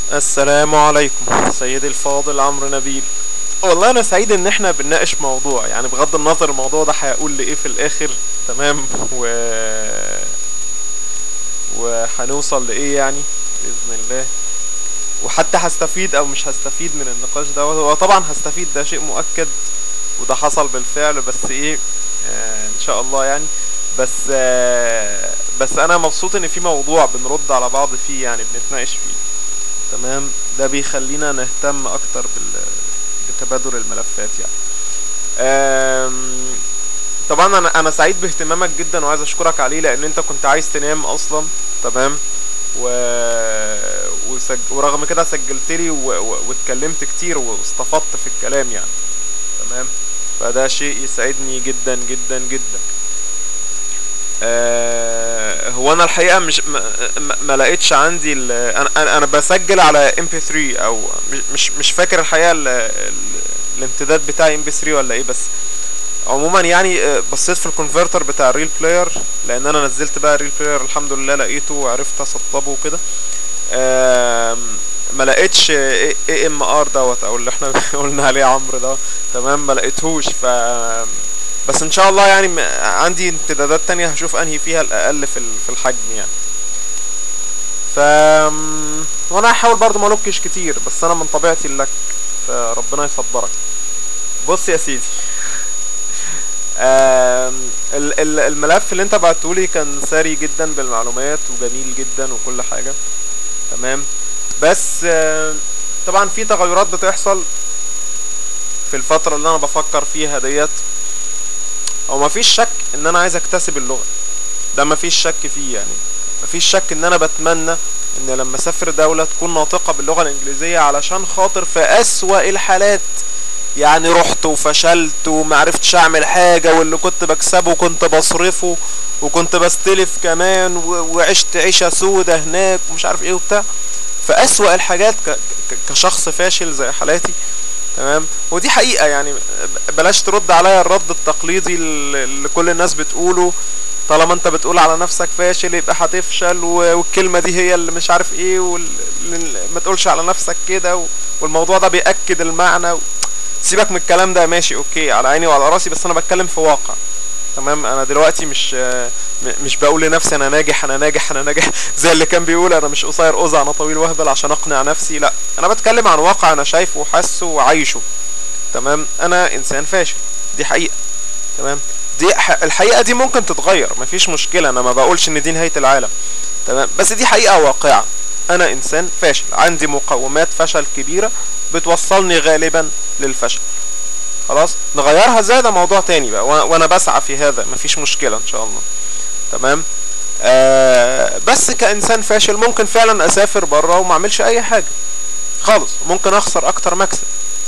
السلام عليكم سيدي الفاضل عمرو نبيل والله انا سعيد ان احنا بنناقش موضوع يعني بغض النظر الموضوع ده هيقول لايه في الاخر تمام و وهنوصل لايه يعني باذن الله وحتى هستفيد او مش هستفيد من النقاش ده هو طبعا هستفيد ده شيء مؤكد وده حصل بالفعل بس ايه آه ان شاء الله يعني بس آه بس انا مبسوط ان في موضوع بنرد على بعض فيه يعني بنتناقش فيه تمام ده بيخلينا نهتم اكتر بال بتبادل الملفات يعني آم، طبعا انا انا سعيد باهتمامك جدا وعايز اشكرك عليه لان انت كنت عايز تنام اصلا تمام و... وسج... ورغم كده سجلت لي و... و... واتكلمت كتير واستفدت في الكلام يعني تمام فده شيء يسعدني جدا جدا جدا آه هو انا الحقيقه مش ما, ما, ما لقيتش عندي ال... انا انا أنا بسجل على ام بي 3 او مش مش مش فاكر الحقيقه ال... ال... الامتداد بتاعي ام بي 3 ولا ايه بس عموما يعني آه، بصيت في الكونفرتر بتاع الريل بلاير لان انا نزلت بقى الريل بلاير الحمد لله لقيته وعرفت اسطبه وكده آم، ما لقيتش اي ام ار دوت او اللي احنا قلنا عليه عمرو ده تمام ما لقيتهوش ف بس ان شاء الله يعني م- عندي امتدادات تانية هشوف انهي فيها الاقل في ال- في الحجم يعني ف وانا هحاول برضو ما الوكش كتير بس انا من طبيعتي اللك فربنا يصبرك بص يا سيدي آم، ال- ال- الملف اللي انت بعتهولي كان ثري جدا بالمعلومات وجميل جدا وكل حاجة تمام بس آم، طبعا في تغيرات بتحصل في الفترة اللي انا بفكر فيها ديت او مفيش شك ان انا عايز اكتسب اللغة ده مفيش شك فيه يعني مفيش شك ان انا بتمنى ان لما اسافر دولة تكون ناطقة باللغة الانجليزية علشان خاطر في اسوأ الحالات يعني رحت وفشلت ومعرفتش اعمل حاجة واللي كنت بكسبه كنت بصرفه وكنت بستلف كمان و- وعشت عيشة سودة هناك ومش عارف ايه وبتاع في اسوأ الحاجات ك- ك- كشخص فاشل زي حالاتي تمام ودي حقيقة يعني ب- بلاش ترد عليا الرد التقليدي اللي اللي كل الناس بتقوله طالما انت بتقول على نفسك فاشل يبقى هتفشل و- والكلمة دي هي اللي مش عارف ايه وال... ما تقولش على نفسك كده و- والموضوع ده بيأكد المعنى و... سيبك من الكلام ده ماشي اوكي على عيني وعلى راسي بس انا بتكلم في واقع تمام انا دلوقتي مش م- مش بقول لنفسي انا ناجح انا ناجح انا ناجح زي اللي كان بيقول انا مش قصير قزع انا طويل وهبل عشان اقنع نفسي لا انا بتكلم عن واقع انا شايفه وحاسه وعايشه تمام انا انسان فاشل دي حقيقة تمام دي ح- الحقيقة دي ممكن تتغير مفيش مشكلة انا ما بقولش ان دي نهاية العالم تمام بس دي حقيقة واقعة انا انسان فاشل عندي مقومات فشل كبيرة بتوصلني غالبا للفشل خلاص نغيرها ازاي ده موضوع تاني بقى وأنا- وانا بسعى في هذا مفيش مشكلة ان شاء الله تمام آه بس كانسان فاشل ممكن فعلا اسافر بره وما اعملش اي حاجة خالص ممكن اخسر اكتر مكسب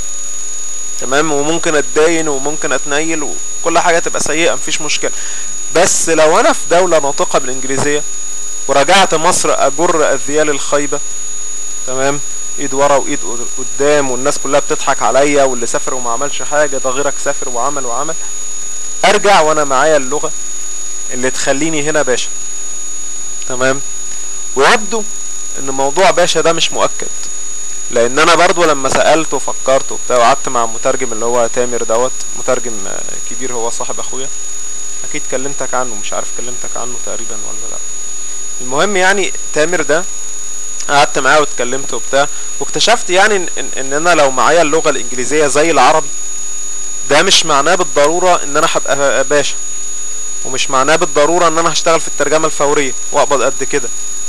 تمام وممكن اتداين وممكن اتنيل وكل حاجة تبقى سيئة مفيش مشكلة بس لو انا في دولة ناطقة بالانجليزية ورجعت مصر اجر اذيال الخيبة تمام ايد ورا وايد قد- قدام والناس كلها بتضحك عليا واللي سافر وما عملش حاجة ده غيرك سافر وعمل وعمل ارجع وانا معايا اللغة اللي تخليني هنا باشا تمام ويبدو ان موضوع باشا ده مش مؤكد لان انا برضو لما سألت وفكرت وبتاع وقعدت مع المترجم اللي هو تامر دوت مترجم آه، كبير هو صاحب اخويا اكيد كلمتك عنه مش عارف كلمتك عنه تقريبا ولا لا المهم يعني تامر ده قعدت معاه واتكلمت وبتاع واكتشفت يعني ان, إن, ان انا لو معايا اللغة الانجليزية زي العربي ده مش معناه بالضرورة ان انا هبقى باشا ومش معناه بالضرورة ان انا هشتغل في الترجمة الفورية واقبض قد كده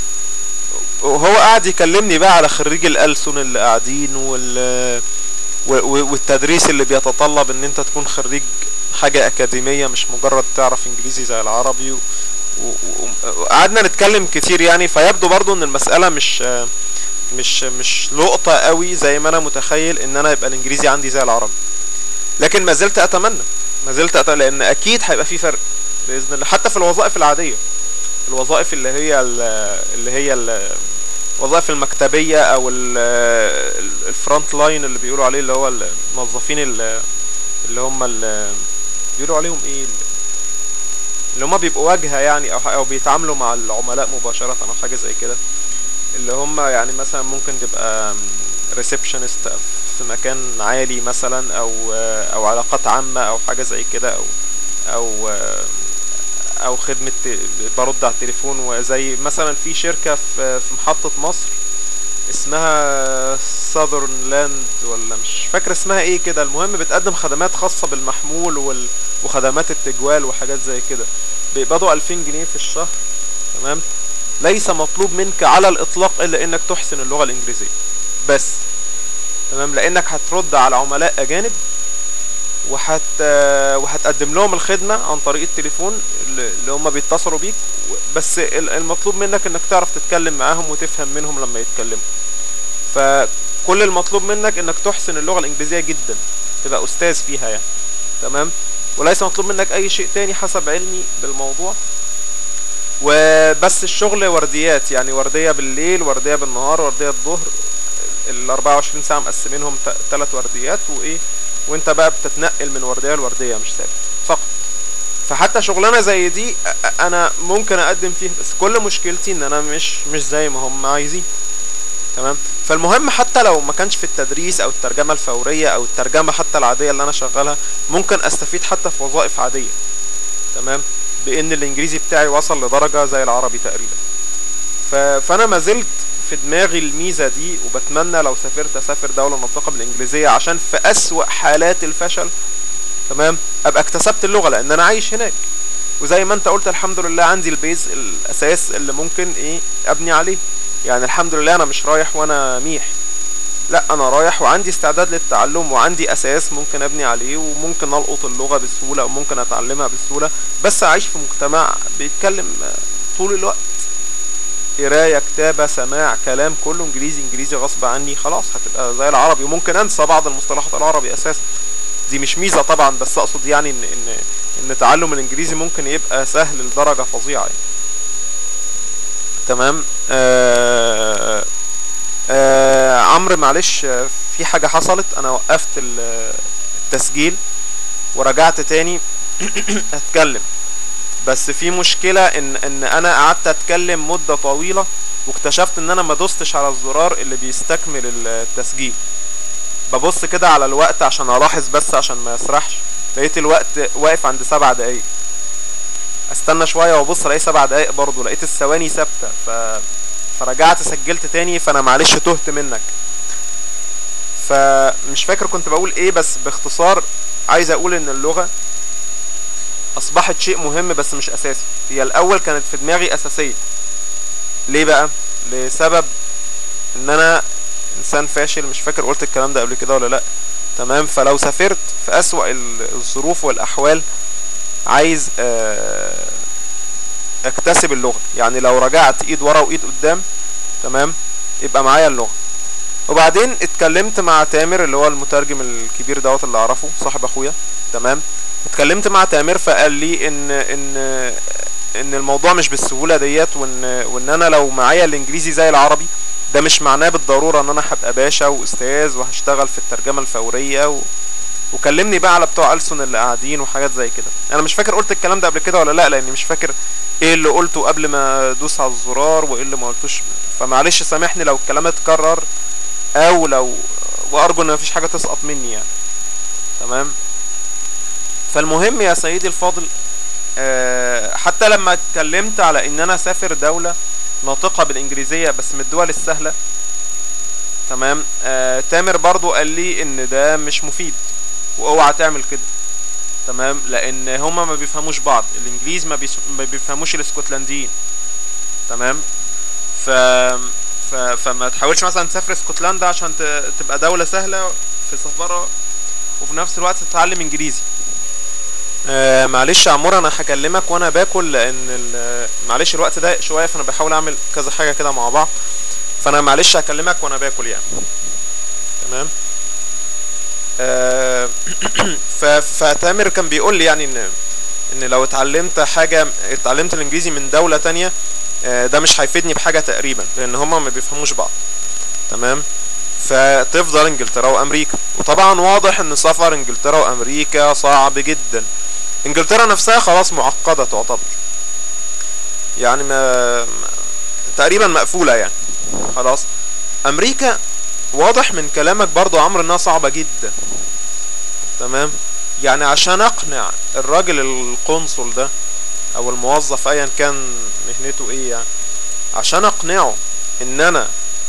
وهو قاعد يكلمني بقى على خريج الألسن اللي قاعدين وال و- و- والتدريس اللي بيتطلب ان انت تكون خريج حاجة اكاديمية مش مجرد تعرف انجليزي زي العربي و- و- و- وقعدنا نتكلم كتير يعني فيبدو برضو ان المسألة مش مش مش لقطة قوي زي ما انا متخيل ان انا يبقى الانجليزي عندي زي العربي لكن ما زلت اتمنى ما زلت أتمنى لان اكيد هيبقى في فرق باذن الله حتى في الوظائف العادية الوظائف اللي هي ال- اللي هي ال- الوظائف المكتبية او ال- الفرونت لاين اللي بيقولوا عليه اللي هو الموظفين ال- اللي هم ال- بيقولوا عليهم ايه اللي هما بيبقوا واجهة يعني او او بيتعاملوا مع العملاء مباشرة او حاجة زي كده اللي هم يعني مثلا ممكن تبقى ريسبشنست في مكان عالي مثلا او او علاقات عامة او حاجة زي كده او او او خدمة برد على التليفون وزي مثلا في شركة في في محطة مصر اسمها ساذرن لاند ولا مش فاكر اسمها ايه كده المهم بتقدم خدمات خاصة بالمحمول وال... وخدمات التجوال وحاجات زي كده بيقبضوا 2000 جنيه في الشهر تمام ليس مطلوب منك على الاطلاق الا انك تحسن اللغة الانجليزية بس تمام لانك هترد على عملاء اجانب وهت وهتقدم لهم الخدمة عن طريق التليفون اللي هم بيتصلوا بيك بس المطلوب منك انك تعرف تتكلم معاهم وتفهم منهم لما يتكلموا فكل المطلوب منك انك تحسن اللغة الانجليزية جدا تبقى استاذ فيها يعني تمام وليس مطلوب منك اي شيء تاني حسب علمي بالموضوع وبس الشغل ورديات يعني وردية بالليل وردية بالنهار وردية الظهر ال 24 ساعة مقسمينهم ثلاث ورديات وايه وانت بقى بتتنقل من وردية لوردية مش ثابت فقط فحتى شغلانه زي دي انا ممكن اقدم فيها بس كل مشكلتي ان انا مش مش زي ما هم عايزين تمام فالمهم حتى لو ما كانش في التدريس او الترجمه الفوريه او الترجمه حتى العاديه اللي انا شغالها ممكن استفيد حتى في وظائف عاديه تمام بان الانجليزي بتاعي وصل لدرجه زي العربي تقريبا فانا ما زلت في دماغي الميزة دي وبتمنى لو سافرت اسافر دولة نطقة بالانجليزية عشان في اسوأ حالات الفشل تمام ابقى اكتسبت اللغة لان انا عايش هناك وزي ما انت قلت الحمد لله عندي البيز الاساس اللي ممكن ايه ابني عليه يعني الحمد لله انا مش رايح وانا ميح لا انا رايح وعندي استعداد للتعلم وعندي اساس ممكن ابني عليه وممكن القط اللغة بسهولة وممكن اتعلمها بسهولة بس اعيش في مجتمع بيتكلم طول الوقت قرايه كتابه سماع كلام كله انجليزي انجليزي غصب عني خلاص هتبقى زي العربي وممكن انسى بعض المصطلحات العربي اساسا دي مش ميزه طبعا بس اقصد يعني ان ان ان تعلم الانجليزي ممكن يبقى سهل لدرجه فظيعه يعني. تمام آه آه عمرو معلش في حاجه حصلت انا وقفت التسجيل ورجعت تاني اتكلم بس في مشكلة ان ان انا قعدت اتكلم مدة طويلة واكتشفت ان انا ما دوستش على الزرار اللي بيستكمل التسجيل ببص كده على الوقت عشان الاحظ بس عشان ما يسرحش لقيت الوقت واقف عند سبع دقايق استنى شوية وابص الاقي سبع دقايق برضه لقيت الثواني ثابتة ف... فرجعت سجلت تاني فانا معلش تهت منك فمش فاكر كنت بقول ايه بس باختصار عايز اقول ان اللغة اصبحت شيء مهم بس مش اساسي هي الاول كانت في دماغي اساسية ليه بقى لسبب ان انا انسان فاشل مش فاكر قلت الكلام ده قبل كده ولا لا تمام فلو سافرت في اسوأ الظروف والاحوال عايز اكتسب اللغة يعني لو رجعت ايد ورا وايد قدام تمام يبقى معايا اللغة وبعدين اتكلمت مع تامر اللي هو المترجم الكبير دوت اللي اعرفه صاحب اخويا تمام اتكلمت مع تامر فقال لي ان ان ان الموضوع مش بالسهوله ديت وان وان انا لو معايا الانجليزي زي العربي ده مش معناه بالضروره ان انا هبقى باشا واستاذ وهشتغل في الترجمه الفوريه و... وكلمني بقى على بتوع ألسن اللي قاعدين وحاجات زي كده انا مش فاكر قلت الكلام ده قبل كده ولا لا لاني مش فاكر ايه اللي قلته قبل ما ادوس على الزرار وايه اللي ما قلتوش فمعلش سامحني لو الكلام اتكرر او لو وارجو ان مفيش حاجه تسقط مني يعني تمام فالمهم يا سيدي الفاضل أه حتى لما اتكلمت على ان انا اسافر دولة ناطقة بالانجليزية بس من الدول السهلة تمام أه تامر برضو قال لي ان ده مش مفيد واوعى تعمل كده تمام لان هما ما بيفهموش بعض الانجليز ما, بيس... ما بيفهموش الاسكتلنديين تمام ف... ف... فما تحاولش مثلا تسافر اسكتلندا عشان ت... تبقى دولة سهلة في سفرها وفي نفس الوقت تتعلم انجليزي آه معلش يا عمور انا هكلمك وانا باكل لان معلش الوقت ضايق شويه فانا بحاول اعمل كذا حاجه كده مع بعض فانا معلش هكلمك وانا باكل يعني تمام آه فتامر كان بيقول لي يعني ان ان لو اتعلمت حاجه اتعلمت الانجليزي من دوله تانية آه ده مش هيفيدني بحاجه تقريبا لان هما ما بيفهموش بعض تمام فتفضل انجلترا وامريكا وطبعا واضح ان سفر انجلترا وامريكا صعب جدا انجلترا نفسها خلاص معقدة تعتبر يعني ما تقريبا مقفولة يعني خلاص امريكا واضح من كلامك برضو يا عمرو انها صعبة جدا تمام يعني عشان اقنع الراجل القنصل ده او الموظف ايا كان مهنته ايه يعني عشان اقنعه ان انا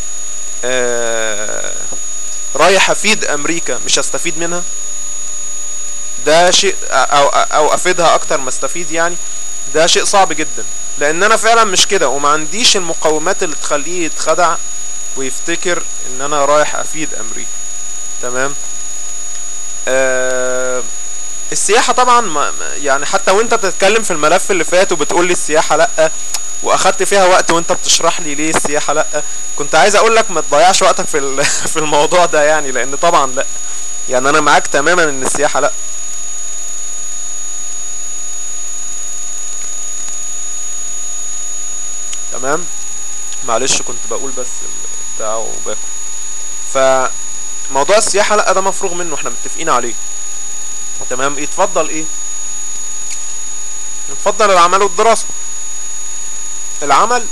آه رايح افيد امريكا مش هستفيد منها ده شيء او او افيدها اكتر ما استفيد يعني ده شيء صعب جدا لان انا فعلا مش كده وما عنديش المقومات اللي تخليه يتخدع ويفتكر ان انا رايح افيد امريكا تمام آه السياحة طبعا ما يعني حتى وانت بتتكلم في الملف اللي فات وبتقول لي السياحة لا واخدت فيها وقت وانت بتشرح لي ليه السياحة لا كنت عايز اقول لك ما تضيعش وقتك في في الموضوع ده يعني لان طبعا لا يعني انا معاك تماما ان السياحة لا تمام معلش كنت بقول بس بتاع وباكل فموضوع السياحة لا ده مفروغ منه احنا متفقين عليه تمام يتفضل ايه يتفضل العمل والدراسة العمل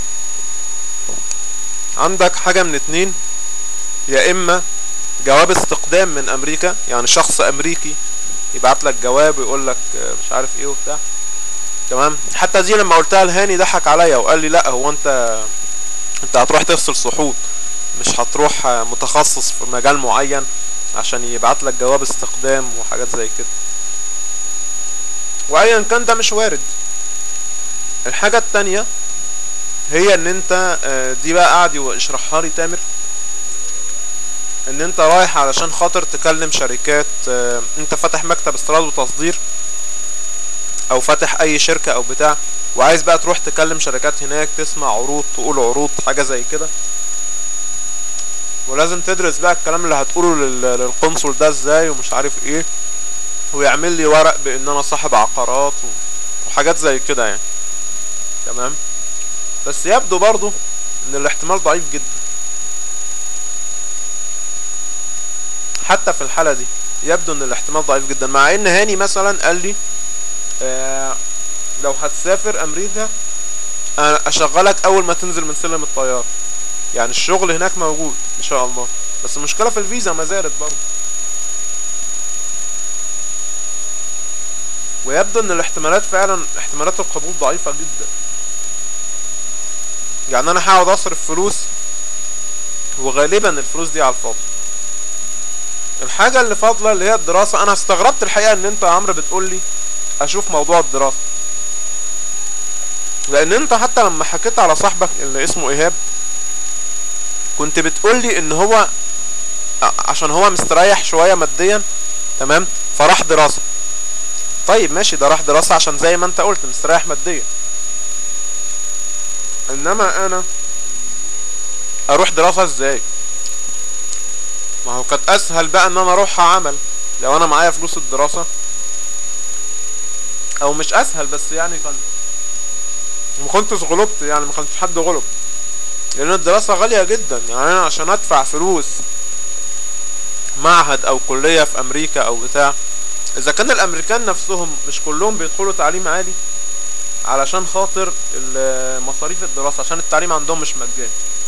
عندك حاجة من اتنين يا اما جواب استقدام من امريكا يعني شخص امريكي يبعت لك جواب ويقول لك مش عارف ايه وبتاع تمام حتى دي لما قلتها لهاني ضحك عليا وقال لي لا هو انت انت هتروح تغسل صحون مش هتروح متخصص في مجال معين عشان يبعت لك جواب استقدام وحاجات زي كده وايا كان ده مش وارد الحاجة التانية هي ان انت دي بقى قاعد يشرحها لي تامر ان انت رايح علشان خاطر تكلم شركات انت فاتح مكتب استيراد وتصدير او فاتح اي شركة او بتاع وعايز بقى تروح تكلم شركات هناك تسمع عروض تقول عروض حاجة زي كده ولازم تدرس بقى الكلام اللي هتقوله للقنصل ده ازاي ومش عارف ايه ويعمل لي ورق بان انا صاحب عقارات وحاجات زي كده يعني تمام بس يبدو برضو ان الاحتمال ضعيف جدا حتى في الحالة دي يبدو ان الاحتمال ضعيف جدا مع ان هاني مثلا قال لي آه لو هتسافر امريكا انا اشغلك اول ما تنزل من سلم الطيارة يعني الشغل هناك موجود ان شاء الله بس المشكلة في الفيزا ما زالت برضه ويبدو ان الاحتمالات فعلا احتمالات القبول ضعيفة جدا يعني انا هقعد اصرف فلوس وغالبا الفلوس دي على الفاضي الحاجة اللي فاضلة اللي هي الدراسة انا استغربت الحقيقة ان انت يا عمرو بتقول لي اشوف موضوع الدراسة لان انت حتى لما حكيت على صاحبك اللي اسمه ايهاب كنت بتقول لي ان هو عشان هو مستريح شوية ماديا تمام فراح دراسة طيب ماشي ده راح دراسة عشان زي ما انت قلت مستريح ماديا انما انا اروح دراسة ازاي ما هو كانت اسهل بقى ان انا اروح عمل لو انا معايا فلوس الدراسة او مش اسهل بس يعني كان ما كنتش غلبت يعني ما كانش حد غلب لان الدراسة غالية جدا يعني انا عشان ادفع فلوس معهد او كلية في امريكا او بتاع اذا كان الامريكان نفسهم مش كلهم بيدخلوا تعليم عالي علشان خاطر مصاريف الدراسة عشان التعليم عندهم مش مجاني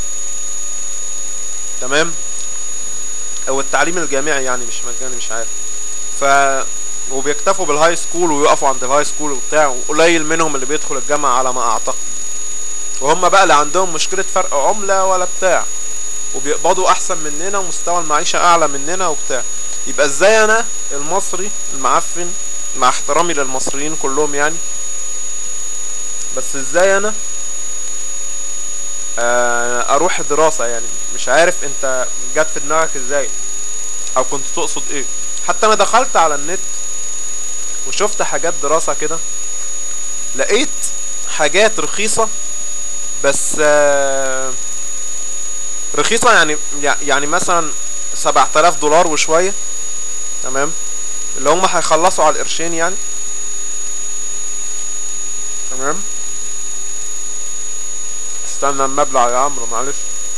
تمام او التعليم الجامعي يعني مش مجاني مش عارف ف وبيكتفوا بالهاي سكول ويقفوا عند الهاي سكول وبتاع وقليل منهم اللي بيدخل الجامعة على ما اعتقد وهم بقى اللي عندهم مشكلة فرق عملة ولا بتاع وبيقبضوا احسن مننا ومستوى المعيشة اعلى مننا وبتاع يبقى ازاي انا المصري المعفن مع احترامي للمصريين كلهم يعني بس ازاي انا آه اروح دراسة يعني مش عارف انت جت في دماغك ازاي او كنت تقصد ايه حتى انا دخلت على النت وشفت حاجات دراسة كده لقيت حاجات رخيصة بس آه رخيصة يعني يعني مثلا سبعة آلاف دولار وشوية تمام اللي هم هيخلصوا على القرشين يعني تمام استنى المبلغ يا عمرو معلش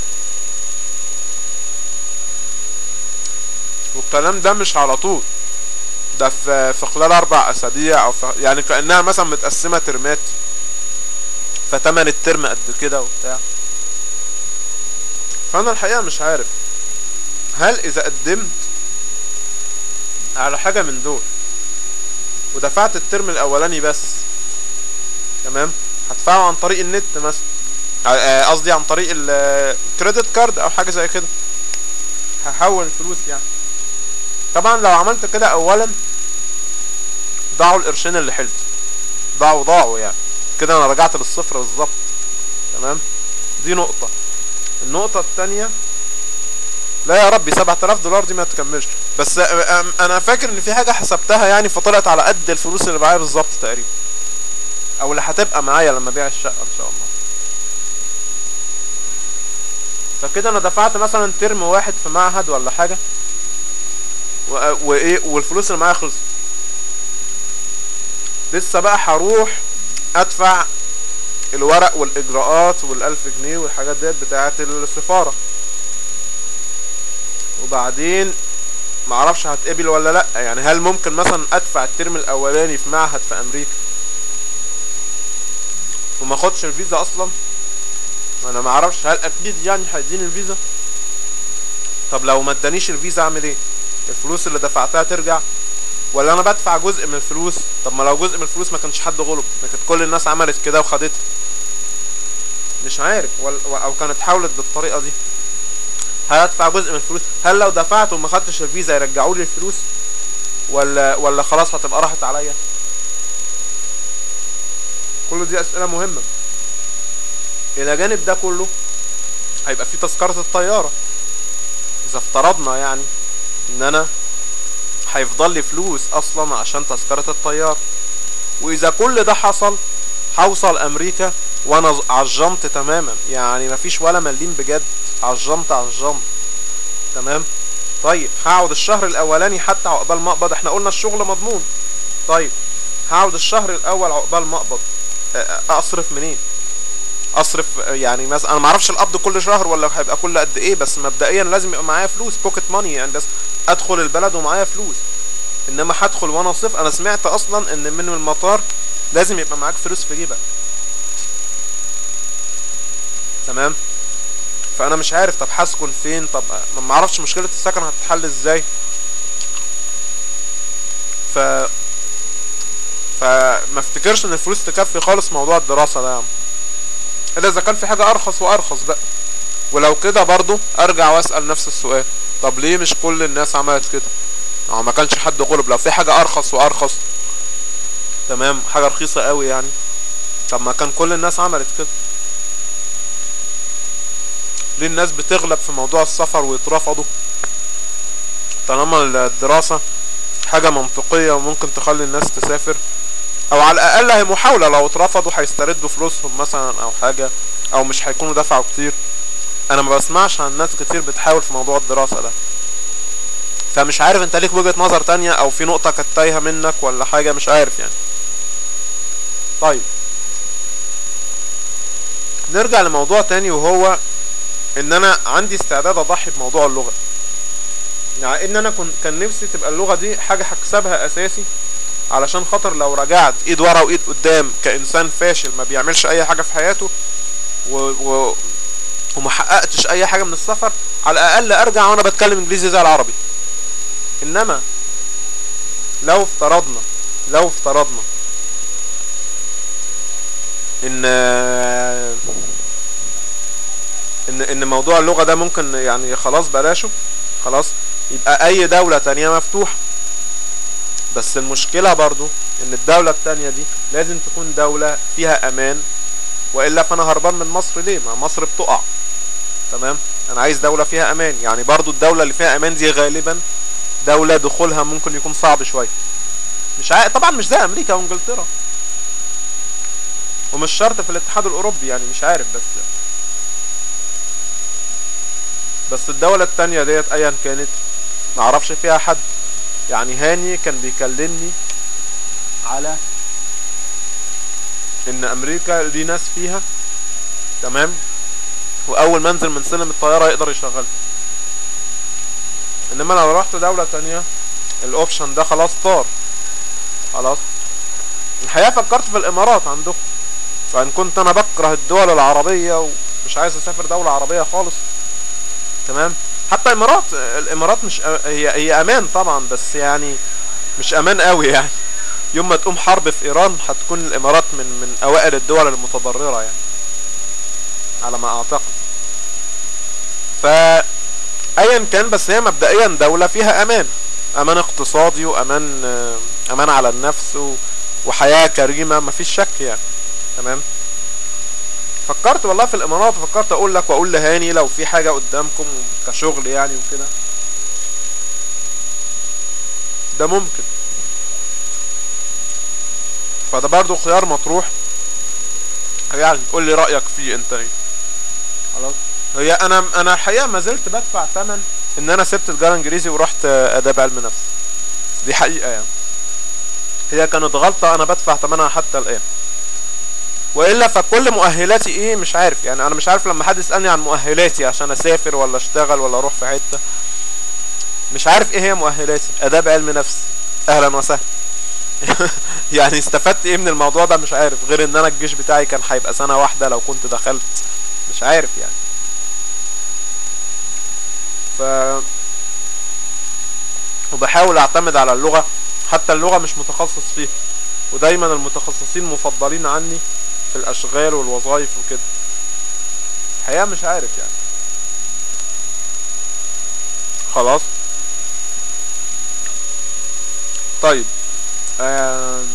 والكلام ده مش على طول ده في في خلال اربع اسابيع او في يعني كانها مثلا متقسمه ترمات فتمن الترم قد كده وبتاع فانا الحقيقة مش عارف هل اذا قدمت على حاجة من دول ودفعت الترم الاولاني بس تمام هدفعه عن طريق النت مثلا آه، قصدي عن طريق الكريدت كارد او حاجة زي كده هحول الفلوس يعني طبعا لو عملت كده اولا ضاعوا القرشين اللي حلت ضاعوا ضاعوا يعني كده انا رجعت للصفر بالظبط تمام دي نقطة النقطة التانية لا يا ربي 7000 دولار دي ما تكملش بس انا فاكر ان في حاجة حسبتها يعني فطلعت على قد الفلوس اللي معايا بالظبط تقريبا او اللي هتبقى معايا لما ابيع الشقة ان شاء الله فكده انا دفعت مثلا ترم واحد في معهد ولا حاجة وايه والفلوس اللي معايا خلصت لسه بقى هروح ادفع الورق والاجراءات والالف جنيه والحاجات ديت بتاعت السفارة وبعدين معرفش هتقبل ولا لا يعني هل ممكن مثلا ادفع الترم الاولاني في معهد في امريكا وما اخدش الفيزا اصلا انا معرفش هل اكيد يعني هيديني الفيزا طب لو ما ادانيش الفيزا اعمل ايه الفلوس اللي دفعتها ترجع ولا انا بدفع جزء من الفلوس طب ما لو جزء من الفلوس ما كانش حد غلب ما كانت كل الناس عملت كده وخدتها مش عارف ولا او كانت حاولت بالطريقه دي هل ادفع جزء من الفلوس هل لو دفعت وما خدتش الفيزا يرجعوا لي الفلوس ولا ولا خلاص هتبقى راحت عليا كل دي اسئله مهمه الى جانب ده كله هيبقى في تذكره الطياره اذا افترضنا يعني ان انا هيفضل لي فلوس اصلا عشان تذكرة الطيار واذا كل ده حصل هوصل امريكا وانا عجمت تماما يعني مفيش ولا مليم بجد عجمت عجمت تمام طيب هقعد الشهر الاولاني حتى عقبال ما اقبض احنا قلنا الشغل مضمون طيب هقعد الشهر الاول عقبال ما اقبض اصرف منين اصرف يعني مثلا انا ما اعرفش القبض كل شهر ولا هيبقى كل قد ايه بس مبدئيا لازم يبقى معايا فلوس بوكيت ماني يعني بس ادخل البلد ومعايا فلوس انما هدخل وانا صفر انا سمعت اصلا ان من المطار لازم يبقى معاك فلوس في جيبك تمام فانا مش عارف طب هسكن فين طب ما اعرفش مشكله السكن هتتحل ازاي ف فما افتكرش ان الفلوس تكفي خالص موضوع الدراسه ده يعني الا اذا كان في حاجه ارخص وارخص بقى ولو كده برضو ارجع واسال نفس السؤال طب ليه مش كل الناس عملت كده او ما كانش حد غلب لو في حاجه ارخص وارخص تمام حاجه رخيصه قوي يعني طب ما كان كل الناس عملت كده ليه الناس بتغلب في موضوع السفر ويترفضوا طالما الدراسة حاجة منطقية وممكن تخلي الناس تسافر او على الاقل هي محاولة لو اترفضوا هيستردوا فلوسهم مثلا او حاجة او مش هيكونوا دفعوا كتير انا ما بسمعش عن ناس كتير بتحاول في موضوع الدراسة ده فمش عارف انت ليك وجهة نظر تانية او في نقطة كانت تايهة منك ولا حاجة مش عارف يعني طيب نرجع لموضوع تاني وهو ان انا عندي استعداد اضحي بموضوع اللغة يعني ان انا كنت كان نفسي تبقى اللغة دي حاجة هكسبها اساسي علشان خاطر لو رجعت ايد ورا وايد قدام كانسان فاشل ما بيعملش اي حاجة في حياته و... و... وما حققتش اي حاجة من السفر على الاقل ارجع وانا بتكلم انجليزي زي العربي انما لو افترضنا لو افترضنا ان ان ان موضوع اللغة ده ممكن يعني خلاص بلاشه خلاص يبقى اي دولة تانية مفتوحة بس المشكلة برضو ان الدولة التانية دي لازم تكون دولة فيها امان والا فانا هربان من مصر ليه ما مصر بتقع تمام انا عايز دولة فيها امان يعني برضو الدولة اللي فيها امان دي غالبا دولة دخولها ممكن يكون صعب شوية مش عا... طبعا مش زي امريكا وانجلترا ومش شرط في الاتحاد الاوروبي يعني مش عارف بس بس الدولة التانية ديت ايا كانت معرفش فيها حد يعني هاني كان بيكلمني على ان امريكا ليه ناس فيها تمام واول ما انزل من سلم الطيارة يقدر يشغلها انما لو رحت دولة تانية الاوبشن ده خلاص طار خلاص الحقيقة فكرت في الامارات عندكم فان كنت انا بكره الدول العربية ومش عايز اسافر دولة عربية خالص تمام حتى الامارات الامارات مش أ- هي هي امان طبعا بس يعني مش امان قوي يعني يوم ما تقوم حرب في ايران هتكون الامارات من من اوائل الدول المتضرره يعني على ما اعتقد ف ايا كان بس هي مبدئيا دولة فيها امان امان اقتصادي وامان آه، امان على النفس و... وحياة كريمة مفيش شك يعني تمام فكرت والله في الامارات فكرت اقول لك واقول لهاني لو في حاجة قدامكم كشغل يعني وكده ده ممكن فده برضو خيار مطروح يعني قول لي رأيك فيه انت ايه خلاص هي انا انا الحقيقة ما زلت بدفع ثمن ان انا سبت الجامعة الانجليزي ورحت آه، اداب علم نفس دي حقيقة يعني هي كانت غلطة انا بدفع ثمنها حتى الان والا فكل مؤهلاتي ايه مش عارف يعني انا مش عارف لما حد يسالني عن مؤهلاتي عشان اسافر ولا اشتغل ولا اروح في حته مش عارف ايه هي مؤهلاتي اداب علم نفس اهلا وسهلا يعني استفدت ايه من الموضوع ده مش عارف غير ان انا الجيش بتاعي كان هيبقى سنه واحده لو كنت دخلت مش عارف يعني ف وبحاول اعتمد على اللغه حتى اللغه مش متخصص فيها ودايما المتخصصين مفضلين عني في الاشغال والوظائف وكده الحقيقه مش عارف يعني خلاص طيب آم.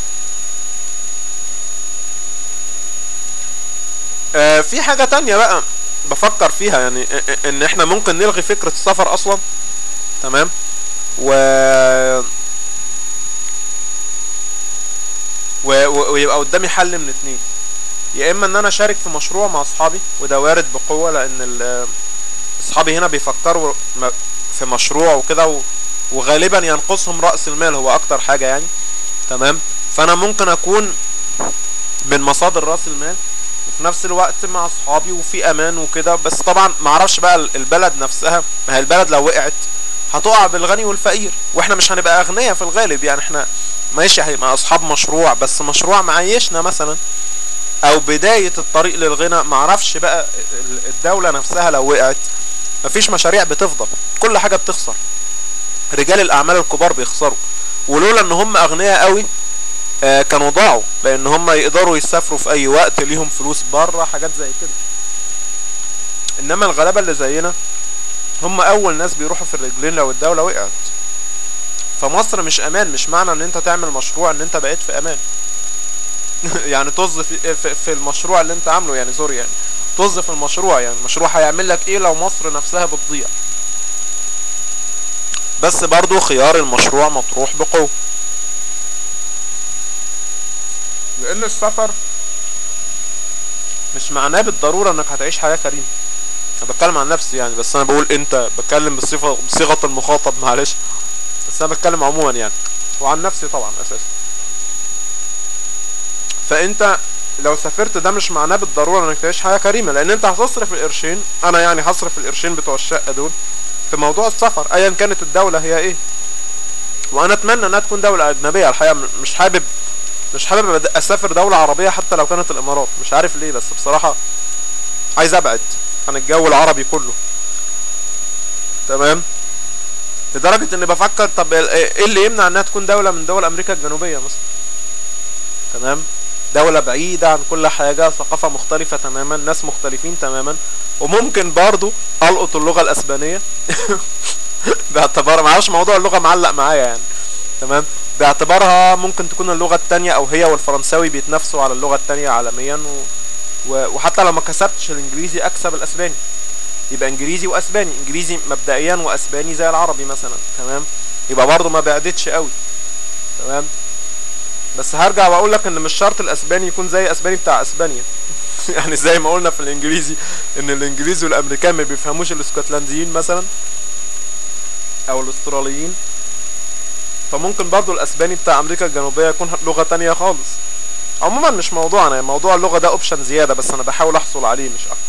آه في حاجة تانية بقى بفكر فيها يعني إ- إ- ان احنا ممكن نلغي فكرة السفر اصلا تمام و و- و- ويبقى قدامي حل من اتنين يا اما ان انا اشارك في مشروع مع اصحابي وده وارد بقوه لان ال- اصحابي هنا بيفكروا م- في مشروع وكده و- وغالبا ينقصهم راس المال هو اكتر حاجه يعني تمام فانا ممكن اكون من مصادر راس المال وفي نفس الوقت مع اصحابي وفي امان وكده بس طبعا معرفش بقى ال- البلد نفسها ما هي البلد لو وقعت هتقع بالغني والفقير واحنا مش هنبقى اغنياء في الغالب يعني احنا ماشي هيبقى اصحاب مشروع بس مشروع معيشنا مثلا او بداية الطريق للغنى معرفش بقى ال- الدولة نفسها لو وقعت مفيش مشاريع بتفضل كل حاجة بتخسر رجال الاعمال الكبار بيخسروا ولولا ان هم اغنياء قوي آه كانوا ضاعوا لان هم يقدروا يسافروا في اي وقت ليهم فلوس بره حاجات زي كده انما الغلابة اللي زينا هم اول ناس بيروحوا في الرجلين لو الدولة وقعت فمصر مش امان مش معنى ان انت تعمل مشروع ان انت بقيت في امان يعني طز في, في, في المشروع اللي انت عامله يعني سوري يعني طز في المشروع يعني المشروع هيعمل لك ايه لو مصر نفسها بتضيع بس برضو خيار المشروع مطروح بقوة لان السفر مش معناه بالضرورة انك هتعيش حياة كريمة انا بتكلم عن نفسي يعني بس انا بقول انت بتكلم بصيغة بصيغة المخاطب معلش بس انا بتكلم عموما يعني وعن نفسي طبعا اساسا فانت لو سافرت ده مش معناه بالضروره انك تعيش حياه كريمه لان انت هتصرف القرشين انا يعني هصرف القرشين بتوع الشقه دول في موضوع السفر ايا كانت الدوله هي ايه وانا اتمنى انها تكون دوله اجنبيه الحقيقه م- مش حابب مش حابب أد- اسافر دوله عربيه حتى لو كانت الامارات مش عارف ليه بس بصراحه عايز ابعد عن الجو العربي كله تمام لدرجة اني بفكر طب ال- ايه اللي يمنع انها تكون دولة من دول امريكا الجنوبية مثلا تمام دولة بعيدة عن كل حاجة ثقافة مختلفة تماما ناس مختلفين تماما وممكن برضو القط اللغة الاسبانية باعتبار معرفش موضوع اللغة معلق معايا يعني تمام باعتبارها ممكن تكون اللغة التانية او هي والفرنساوي بيتنافسوا على اللغة التانية عالميا و... و... وحتى لو ما كسبتش الانجليزي اكسب الاسباني يبقى انجليزي واسباني انجليزي مبدئيا واسباني زي العربي مثلا تمام يبقى برضه ما بعدتش قوي تمام بس هرجع واقول لك ان مش شرط الاسباني يكون زي اسباني بتاع اسبانيا يعني زي ما قلنا في الانجليزي ان الانجليزي والامريكان ما بيفهموش الاسكتلنديين مثلا او الاستراليين فممكن برضه الاسباني بتاع امريكا الجنوبيه يكون لغه تانية خالص عموما مش موضوعنا يعني موضوع اللغه ده اوبشن زياده بس انا بحاول احصل عليه مش اكتر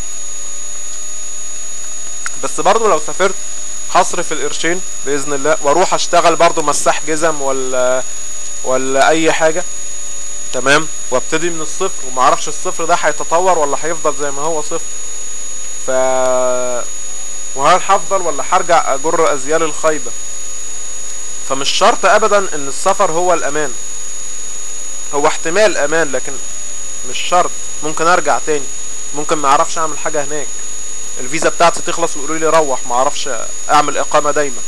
بس برضو لو سافرت هصرف القرشين باذن الله واروح اشتغل برضو مساح جزم ولا ولا اي حاجه تمام وابتدي من الصفر ومعرفش الصفر ده هيتطور ولا هيفضل زي ما هو صفر ف وهل هفضل ولا هرجع اجر ازيال الخيبة فمش شرط ابدا ان السفر هو الامان هو احتمال امان لكن مش شرط ممكن ارجع تاني ممكن ما اعرفش اعمل حاجة هناك الفيزا بتاعتي تخلص ويقولوا لي روح ما اعرفش اعمل اقامة دايما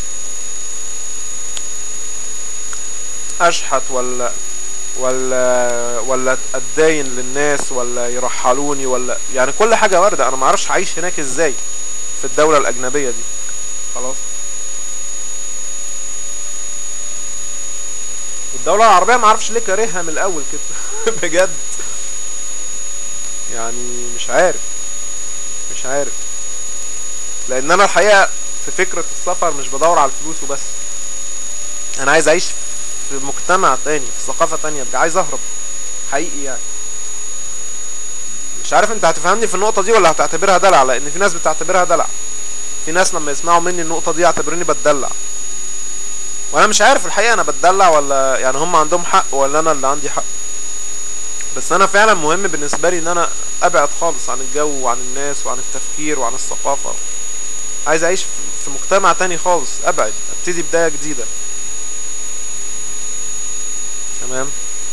اشحت ولا ولا ولا اتداين للناس ولا يرحلوني ولا يعني كل حاجة واردة انا ما اعرفش هعيش هناك ازاي في الدولة الاجنبية دي خلاص الدولة العربية ما اعرفش ليه كارهها من الاول كده بجد يعني مش عارف مش عارف لان انا الحقيقة في فكرة السفر مش بدور على الفلوس وبس انا عايز اعيش في مجتمع تاني في ثقافة تانية بقى عايز اهرب حقيقي يعني مش عارف انت هتفهمني في النقطة دي ولا هتعتبرها دلع لان في ناس بتعتبرها دلع في ناس لما يسمعوا مني النقطة دي يعتبروني بتدلع وانا مش عارف الحقيقة انا بتدلع ولا يعني هم عندهم حق ولا انا اللي عندي حق بس انا فعلا مهم بالنسبة لي ان انا ابعد خالص عن الجو وعن الناس وعن التفكير وعن الثقافة عايز اعيش في مجتمع تاني خالص ابعد ابتدي بداية جديدة تمام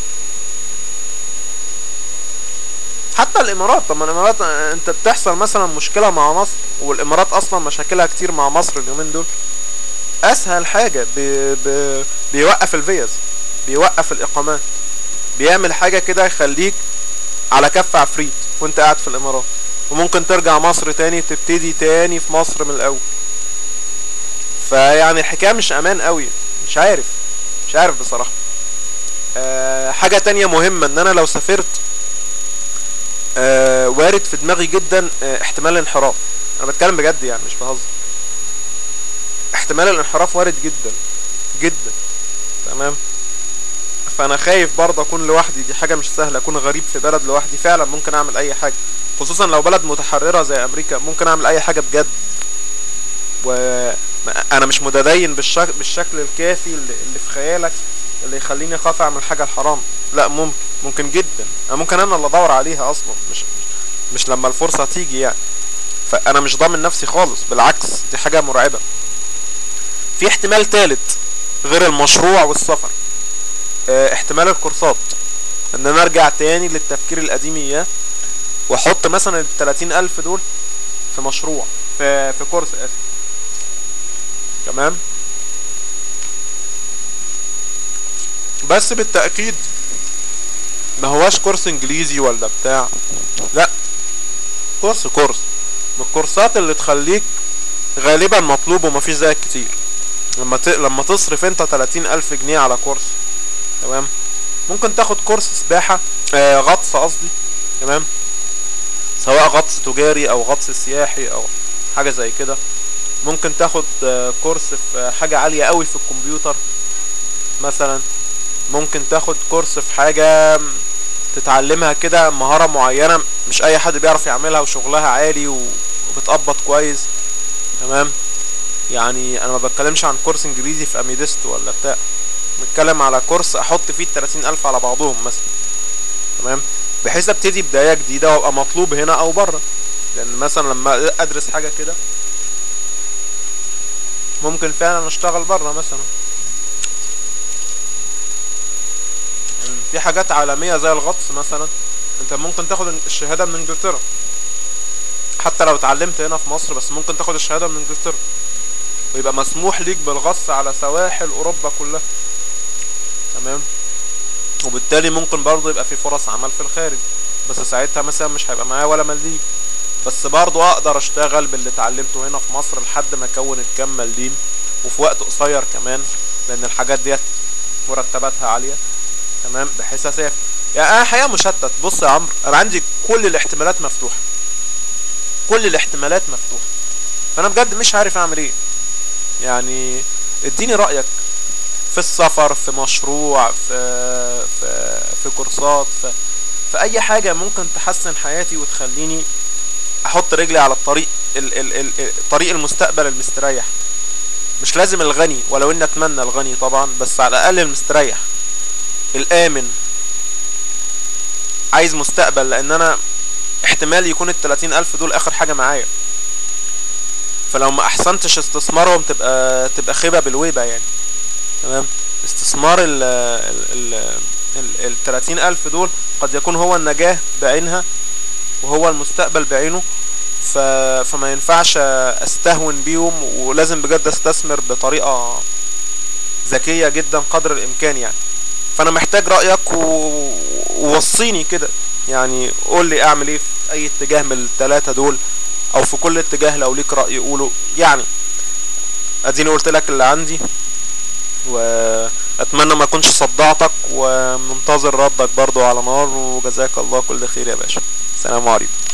حتى الامارات طب ما الامارات انت بتحصل مثلا مشكلة مع مصر والامارات اصلا مشاكلها كتير مع مصر اليومين دول اسهل حاجة بي بي بيوقف الفيز بيوقف الاقامات بيعمل حاجة كده يخليك على كف عفريت وانت قاعد في الامارات وممكن ترجع مصر تاني تبتدي تاني في مصر من الاول فيعني الحكاية مش امان قوي مش عارف مش عارف بصراحة أه حاجة تانية مهمة ان انا لو سافرت أه وارد في دماغي جدا أه احتمال الانحراف انا بتكلم بجد يعني مش بهزر احتمال الانحراف وارد جدا جدا تمام فانا خايف برضه اكون لوحدي دي حاجة مش سهلة اكون غريب في بلد لوحدي فعلا ممكن اعمل اي حاجة خصوصا لو بلد متحررة زي امريكا ممكن اعمل اي حاجة بجد وانا مش متدين بالشكل, بالشكل الكافي اللي في خيالك اللي يخليني اخاف اعمل حاجة الحرام لا ممكن ممكن جدا انا ممكن انا اللي ادور عليها اصلا مش مش لما الفرصة تيجي يعني فانا مش ضامن نفسي خالص بالعكس دي حاجة مرعبة في احتمال ثالث غير المشروع والسفر اه احتمال الكورسات ان انا ارجع تاني للتفكير القديم اياه واحط مثلا ال 30 الف دول في مشروع في في كورس اسف تمام بس بالتأكيد ما هواش كورس انجليزي ولا بتاع لا كورس كورس من الكورسات اللي تخليك غالبا مطلوب ومفيش زيك كتير لما ت... لما تصرف انت 30 الف جنيه على كورس تمام ممكن تاخد كورس سباحة آه غطس قصدي تمام سواء غطس تجاري او غطس سياحي او حاجة زي كده ممكن تاخد آه كورس في حاجة عالية قوي في الكمبيوتر مثلا ممكن تاخد كورس في حاجة تتعلمها كده مهارة معينة مش اي حد بيعرف يعملها وشغلها عالي وبتقبض كويس تمام يعني انا ما بتكلمش عن كورس انجليزي في اميدست ولا بتاع بتكلم على كورس احط فيه التلاتين الف على بعضهم مثلا تمام بحيث ابتدي بداية جديدة وابقى مطلوب هنا او بره لان مثلا لما ادرس حاجة كده ممكن فعلا اشتغل بره مثلا في حاجات عالمية زي الغطس مثلا انت ممكن تاخد الشهادة من انجلترا حتى لو اتعلمت هنا في مصر بس ممكن تاخد الشهادة من انجلترا ويبقى مسموح ليك بالغطس على سواحل اوروبا كلها تمام وبالتالي ممكن برضه يبقى في فرص عمل في الخارج بس ساعتها مثلا مش هيبقى معايا ولا مليم بس برضه اقدر اشتغل باللي اتعلمته هنا في مصر لحد ما اكون الكام مليم وفي وقت قصير كمان لان الحاجات ديت مرتباتها عالية تمام بحيث اسافر يعني انا حقيقة مشتت بص يا عمرو انا عندي كل الاحتمالات مفتوحة كل الاحتمالات مفتوحة فانا بجد مش عارف اعمل ايه يعني اديني رأيك في السفر في مشروع في في في كورسات في في اي حاجة ممكن تحسن حياتي وتخليني احط رجلي على الطريق ال ال ال طريق المستقبل المستريح مش لازم الغني ولو اني اتمنى الغني طبعا بس على الاقل المستريح الامن عايز مستقبل لان انا احتمال يكون التلاتين الف دول اخر حاجة معايا فلو ما احسنتش استثمارهم تبقى تبقى خيبة بالويبة يعني تمام استثمار ال ال ال ال 30 ألف دول قد يكون هو النجاة بعينها وهو المستقبل بعينه ف... فما ينفعش استهون بيهم ولازم بجد استثمر بطريقة ذكية جدا قدر الامكان يعني فانا محتاج رأيك و- ووصيني كده يعني قول لي اعمل ايه في اي اتجاه من التلاتة دول او في كل اتجاه لو ليك رأي قوله يعني اديني قلت لك اللي عندي واتمنى ما اكونش صدعتك ومنتظر ردك برضو على نار وجزاك الله كل خير يا باشا سلام عليكم